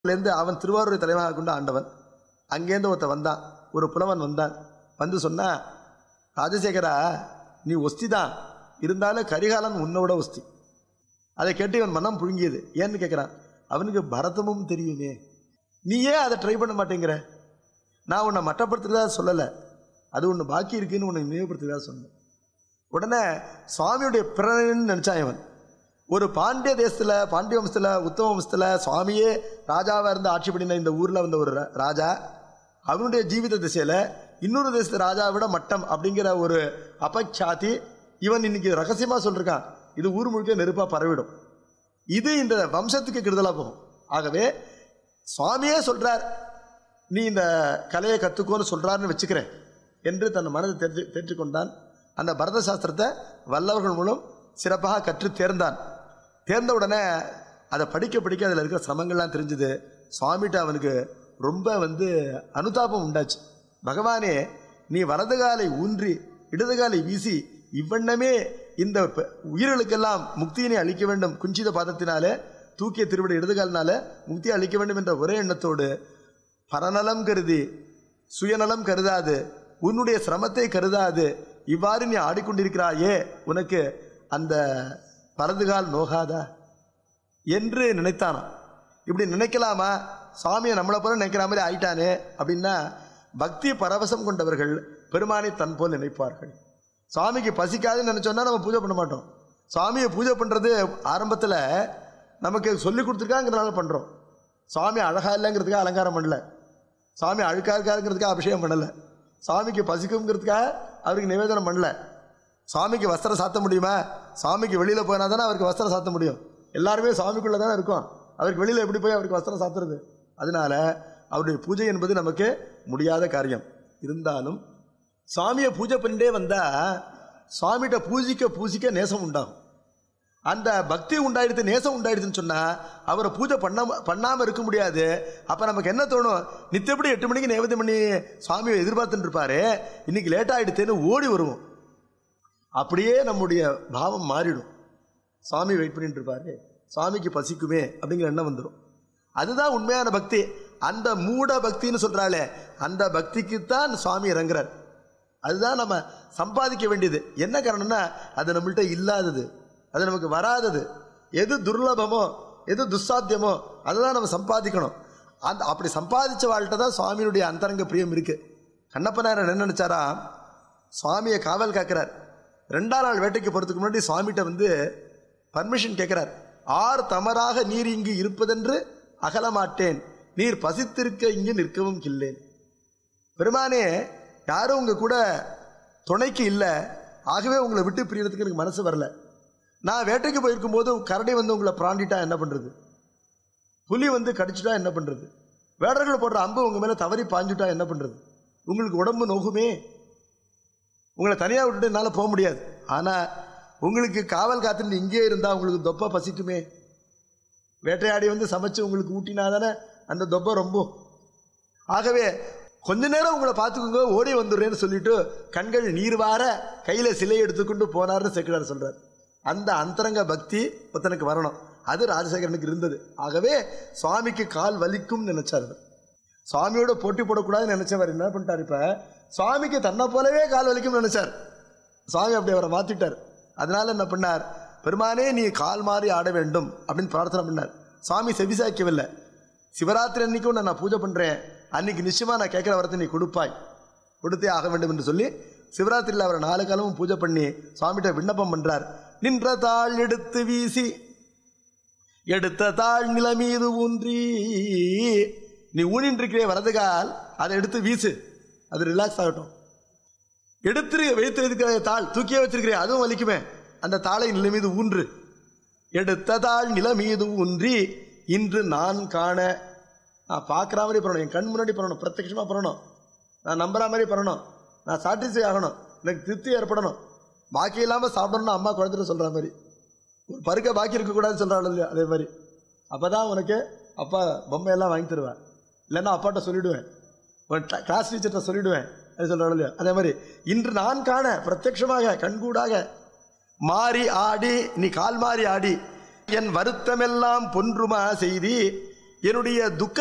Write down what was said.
இருந்து அவன் திருவாரூரை தலைவனாக கொண்டு ஆண்டவன் அங்கேருந்து ஒருத்தன் வந்தான் ஒரு புலவன் வந்தான் வந்து சொன்னா ராஜசேகரா நீ ஒஸ்தி தான் இருந்தாலும் கரிகாலன் உன்னோட ஒஸ்தி அதை கேட்டு இவன் மனம் புழுங்கியது ஏன்னு கேட்குறான் அவனுக்கு பரதமும் தெரியுமே நீ ஏன் அதை ட்ரை பண்ண மாட்டேங்கிற நான் உன்னை மட்டப்படுத்துறதா சொல்லலை அது ஒன்று பாக்கி இருக்குன்னு உன்னை நினைவுபடுத்துறதா சொன்னேன் உடனே சுவாமியுடைய பிறன்னு நினச்சான் இவன் ஒரு பாண்டிய தேசத்தில் பாண்டிய வம்சத்தில் உத்தம வம்சத்தில் சுவாமியே ராஜாவாக இருந்து ஆட்சி பண்ணின இந்த ஊரில் வந்த ஒரு ரா- ராஜா அவனுடைய ஜீவித திசையில் இன்னொரு தேசத்து ராஜாவை விட மட்டம் அப்படிங்கிற ஒரு அபச்சாதி இவன் இன்னைக்கு ரகசியமாக சொல்லிருக்கான் இது ஊர் முழுக்க நெருப்பாக பரவிடும் இது இந்த வம்சத்துக்கு கெடுதலாக போகும் ஆகவே சுவாமியே சொல்றார் நீ இந்த கலையை கற்றுக்கோன்னு சொல்றாருன்னு வச்சுக்கிறேன் என்று தன் மனதை தெரிஞ்சு தேற்றிக்கொண்டான் அந்த பரத சாஸ்திரத்தை வல்லவர்கள் மூலம் சிறப்பாக கற்று தேர்ந்தான் தேர்ந்த உடனே அதை படிக்க படிக்க அதில் இருக்கிற சிரமங்கள்லாம் தெரிஞ்சுது சுவாமிகிட்ட அவனுக்கு ரொம்ப வந்து அனுதாபம் உண்டாச்சு பகவானே நீ வலது காலை ஊன்றி இடது காலை வீசி இவ்வண்ணமே இந்த ப- உயிர்களுக்கெல்லாம் முக்தியினை அளிக்க வேண்டும் குஞ்சித பாதத்தினாலே தூக்கிய திருவிட இடதுகாலினால முக்தியை அளிக்க வேண்டும் என்ற ஒரே எண்ணத்தோடு பரநலம் கருதி சுயநலம் கருதாது உன்னுடைய சிரமத்தை கருதாது இவ்வாறு நீ ஆடிக்கொண்டிருக்கிறாயே உனக்கு அந்த பரதுகால் நோகாதா என்று நினைத்தானாம் இப்படி நினைக்கலாமா சாமியை நம்மளை போல நினைக்கிற மாதிரி ஆயிட்டானே அப்படின்னா பக்தி பரவசம் கொண்டவர்கள் பெருமானை தன் போல் நினைப்பார்கள் சாமிக்கு பசிக்காதுன்னு நினைச்சோன்னா நம்ம பூஜை பண்ண மாட்டோம் சாமியை பூஜை பண்ணுறது ஆரம்பத்தில் நமக்கு சொல்லி கொடுத்துருக்காங்கிறதுனால பண்ணுறோம் சாமி அழகா இல்லைங்கிறதுக்காக அலங்காரம் பண்ணல சாமி அழுக்கா இருக்காருங்கிறதுக்காக அபிஷேகம் பண்ணல சாமிக்கு பசிக்குங்கிறதுக்காக அவருக்கு நிவேதனம் பண்ணல சாமிக்கு வஸ்திரம் சாத்த முடியுமா சாமிக்கு வெளியில் போனா தானே அவருக்கு வஸ்திரம் சாத்த முடியும் எல்லாருமே சாமிக்குள்ளே தானே இருக்கும் அவருக்கு வெளியில் எப்படி போய் அவருக்கு வஸ்திரம் சாத்துறது அதனால அவருடைய பூஜை என்பது நமக்கு முடியாத காரியம் இருந்தாலும் சாமியை பூஜை பண்ணிட்டே வந்தா சாமிகிட்ட பூஜிக்க பூஜிக்க நேசம் உண்டாகும் அந்த பக்தி உண்டாயிடுது நேசம் உண்டாயிடுதுன்னு சொன்னா அவரை பூஜை பண்ணாம பண்ணாம இருக்க முடியாது அப்ப நமக்கு என்ன தோணும் நித்தப்படி எட்டு மணிக்கு நைவேத்தியம் பண்ணி சுவாமியை எதிர்பார்த்துட்டு இருப்பாரு இன்னைக்கு லேட் ஆயிடுத்தேன்னு ஓடி வருவோம் அப்படியே நம்முடைய பாவம் மாறிடும் சாமி வெயிட் பண்ணிட்டு இருப்பாரு சாமிக்கு பசிக்குமே அப்படிங்கிற எண்ணம் வந்துடும் அதுதான் உண்மையான பக்தி அந்த மூட பக்தின்னு சொல்றாளே அந்த பக்திக்கு தான் சுவாமி இறங்குறார் அதுதான் நம்ம சம்பாதிக்க வேண்டியது என்ன காரணம்னா அது நம்மள்ட்ட இல்லாதது அது நமக்கு வராதது எது துர்லபமோ எது துஸ்சாத்தியமோ அதுதான் நம்ம சம்பாதிக்கணும் அந்த அப்படி சம்பாதிச்ச வாழ்கிட்ட தான் சுவாமியினுடைய அந்தரங்க பிரியம் இருக்கு கண்ணப்பனார் என்ன நினைச்சாரா சுவாமியை காவல் காக்கிறார் ரெண்டாம் நாள் வேட்டைக்கு போகிறதுக்கு முன்னாடி சுவாமிகிட்ட வந்து பர்மிஷன் கேட்கிறார் ஆர் தமராக நீர் இங்கு இருப்பதென்று அகலமாட்டேன் நீர் பசித்திருக்க இங்கு நிற்கவும் கில்லேன் பெருமானே யாரும் உங்க கூட துணைக்கு இல்லை ஆகவே உங்களை விட்டு பிரியறதுக்கு எனக்கு மனசு வரல நான் வேட்டைக்கு போயிருக்கும் போது கரடி வந்து உங்களை பிராண்டிட்டா என்ன பண்றது புலி வந்து கடிச்சிட்டா என்ன பண்றது வேடர்கள் போடுற அம்பு உங்க மேல தவறி பாஞ்சுட்டா என்ன பண்றது உங்களுக்கு உடம்பு நோகுமே உங்களை தனியாக விட்டுட்டு என்னால் போக முடியாது ஆனால் உங்களுக்கு காவல் காத்துட்டு இங்கே இருந்தால் உங்களுக்கு தொப்பை பசிக்குமே வேட்டையாடி வந்து சமைச்சு உங்களுக்கு ஊட்டினா தானே அந்த தொப்பை ரொம்ப ஆகவே கொஞ்ச நேரம் உங்களை பார்த்துக்கோங்க ஓடி வந்துடுறேன்னு சொல்லிட்டு கண்கள் நீர் வார கையில் சிலை எடுத்துக்கொண்டு போனார்னு செக்கிடார் சொல்றார் அந்த அந்தரங்க பக்தி ஒருத்தனுக்கு வரணும் அது ராஜசேகரனுக்கு இருந்தது ஆகவே சுவாமிக்கு கால் வலிக்கும் நினைச்சார் அவர். சுவாமியோட போட்டி போடக்கூடாதுன்னு நினைச்சவர் என்ன பண்ணிட்டார் இப்ப சுவாமிக்கு தன்னை போலவே கால் வலிக்கும் நினைச்சார் சுவாமி அப்படி அவரை மாத்திட்டார் அதனால என்ன பண்ணார் பெருமானே நீ கால் மாறி ஆட வேண்டும் அப்படின்னு பிரார்த்தனை பண்ணார் சுவாமி செவிசாய்க்கவில்லை சிவராத்திரி அன்னைக்கும் நான் பூஜை பண்றேன் அன்னைக்கு நிச்சயமா நான் கேட்கிற வரத்தை நீ கொடுப்பாய் கொடுத்தே ஆக வேண்டும் என்று சொல்லி சிவராத்திரியில் அவரை நாலு காலமும் பூஜை பண்ணி சுவாமிகிட்ட விண்ணப்பம் பண்றார் நின்ற தாள் எடுத்து வீசி எடுத்த தாழ் நில மீது ஊன்றி நீ ஊனின்னு இருக்கிற வரதுகால் அதை எடுத்து வீசு அது ரிலாக்ஸ் ஆகட்டும் எடுத்து வைத்து இருக்கிற தாள் தூக்கியே வச்சிருக்கிறே அதுவும் வலிக்குமே அந்த தாளை நில மீது ஊன்று எடுத்த தாள் நில மீது ஊன்றி இன்று நான் காண நான் பார்க்குற மாதிரி பண்ணணும் என் கண் முன்னாடி பண்ணணும் பிரத்யட்சமாக பண்ணணும் நான் நம்புற மாதிரி பண்ணணும் நான் சாட்டிஸ்ஃபை ஆகணும் எனக்கு திருப்தி ஏற்படணும் பாக்கி இல்லாமல் சாப்பிடணும்னு அம்மா குழந்தைட்டு சொல்கிற மாதிரி ஒரு பருக்க பாக்கி இருக்கக்கூடாதுன்னு சொல்கிறாள் இல்லையா அதே மாதிரி அப்போ தான் உனக்கு அப்பா பொம்மையெல்லாம் வாங்கி தருவேன் இல்லைன்னா அப்பாட்ட சொல்லிவிடுவேன் ஒரு கிளாஸ் டீச்சர்கிட்ட சொல்லிவிடுவேன் அது சொல்கிறாள் இல்லையா அதே மாதிரி இன்று நான் காண பிரத்யட்சமாக கண்கூடாக மாறி ஆடி நீ கால் மாறி ஆடி என் வருத்தமெல்லாம் பொன்றுமா செய்தி என்னுடைய துக்க